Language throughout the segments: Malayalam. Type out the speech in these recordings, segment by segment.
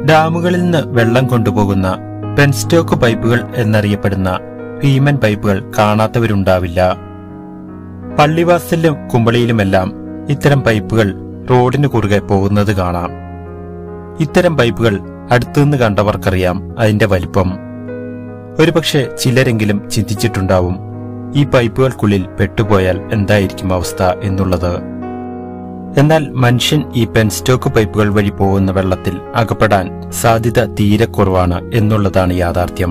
ഡാമുകളിൽ നിന്ന് വെള്ളം കൊണ്ടുപോകുന്ന പെൻസ്റ്റോക്ക് പൈപ്പുകൾ എന്നറിയപ്പെടുന്ന ഭീമൻ പൈപ്പുകൾ കാണാത്തവരുണ്ടാവില്ല പള്ളിവാസലിലും കുമ്പളിയിലുമെല്ലാം ഇത്തരം പൈപ്പുകൾ റോഡിന് കുറുകെ പോകുന്നത് കാണാം ഇത്തരം പൈപ്പുകൾ അടുത്തുനിന്ന് കണ്ടവർക്കറിയാം അതിന്റെ വലിപ്പം ഒരുപക്ഷെ ചിലരെങ്കിലും ചിന്തിച്ചിട്ടുണ്ടാവും ഈ പൈപ്പുകൾക്കുള്ളിൽ പെട്ടുപോയാൽ എന്തായിരിക്കും അവസ്ഥ എന്നുള്ളത് എന്നാൽ മനുഷ്യൻ ഈ പെൻസ്റ്റോക്ക് പൈപ്പുകൾ വഴി പോകുന്ന വെള്ളത്തിൽ അകപ്പെടാൻ സാധ്യത തീരെ കുറവാണ് എന്നുള്ളതാണ് യാഥാർത്ഥ്യം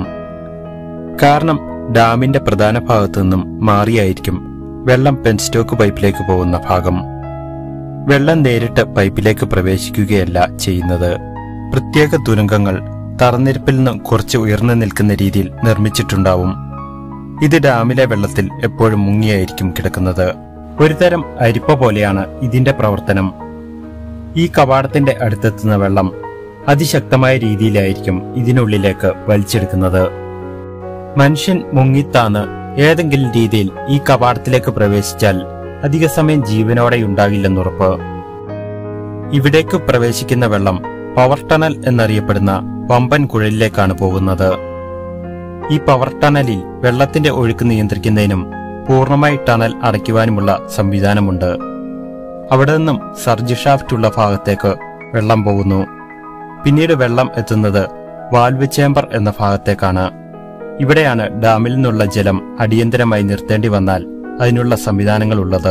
കാരണം ഡാമിന്റെ പ്രധാന ഭാഗത്തു നിന്നും മാറിയായിരിക്കും വെള്ളം പെൻസ്റ്റോക്ക് പൈപ്പിലേക്ക് പോകുന്ന ഭാഗം വെള്ളം നേരിട്ട് പൈപ്പിലേക്ക് പ്രവേശിക്കുകയല്ല ചെയ്യുന്നത് പ്രത്യേക തുരങ്കങ്ങൾ തറനിരപ്പിൽ നിന്ന് കുറച്ച് ഉയർന്നു നിൽക്കുന്ന രീതിയിൽ നിർമ്മിച്ചിട്ടുണ്ടാവും ഇത് ഡാമിലെ വെള്ളത്തിൽ എപ്പോഴും മുങ്ങിയായിരിക്കും കിടക്കുന്നത് ഒരുതരം അരിപ്പ പോലെയാണ് ഇതിന്റെ പ്രവർത്തനം ഈ കവാടത്തിന്റെ അടുത്തെത്തുന്ന വെള്ളം അതിശക്തമായ രീതിയിലായിരിക്കും ഇതിനുള്ളിലേക്ക് വലിച്ചെടുക്കുന്നത് മനുഷ്യൻ മുങ്ങിത്താന്ന് ഏതെങ്കിലും രീതിയിൽ ഈ കവാടത്തിലേക്ക് പ്രവേശിച്ചാൽ അധിക സമയം ജീവനോടെ ഉണ്ടാകില്ലെന്നുറപ്പ് ഇവിടേക്ക് പ്രവേശിക്കുന്ന വെള്ളം പവർ ടണൽ എന്നറിയപ്പെടുന്ന വമ്പൻ കുഴലിലേക്കാണ് പോകുന്നത് ഈ പവർ ടണലിൽ വെള്ളത്തിന്റെ ഒഴുക്ക് നിയന്ത്രിക്കുന്നതിനും പൂർണ്ണമായി ടണൽ അടയ്ക്കുവാനുമുള്ള സംവിധാനമുണ്ട് അവിടെ നിന്നും സർജ് ഷാഫ്റ്റ് ഉള്ള ഭാഗത്തേക്ക് വെള്ളം പോകുന്നു പിന്നീട് വെള്ളം എത്തുന്നത് വാൽവ് ചേംബർ എന്ന ഭാഗത്തേക്കാണ് ഇവിടെയാണ് ഡാമിൽ നിന്നുള്ള ജലം അടിയന്തരമായി നിർത്തേണ്ടി വന്നാൽ അതിനുള്ള സംവിധാനങ്ങൾ ഉള്ളത്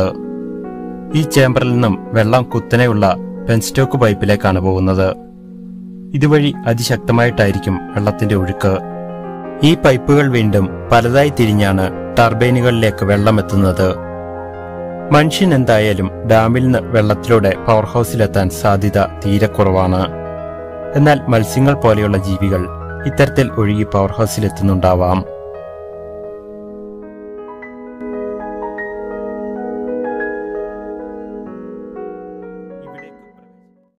ഈ ചേംബറിൽ നിന്നും വെള്ളം കുത്തനെയുള്ള പെൻസ്റ്റോക്ക് പൈപ്പിലേക്കാണ് പോകുന്നത് ഇതുവഴി അതിശക്തമായിട്ടായിരിക്കും വെള്ളത്തിന്റെ ഒഴുക്ക് ഈ പൈപ്പുകൾ വീണ്ടും പലതായി തിരിഞ്ഞാണ് ടർബൈനുകളിലേക്ക് വെള്ളം എത്തുന്നത് മനുഷ്യൻ എന്തായാലും ഡാമിൽ നിന്ന് വെള്ളത്തിലൂടെ പവർ ഹൗസിലെത്താൻ സാധ്യത തീരെ കുറവാണ് എന്നാൽ മത്സ്യങ്ങൾ പോലെയുള്ള ജീവികൾ ഇത്തരത്തിൽ ഒഴുകി പവർ ഹൗസിലെത്തുന്നുണ്ടാവാം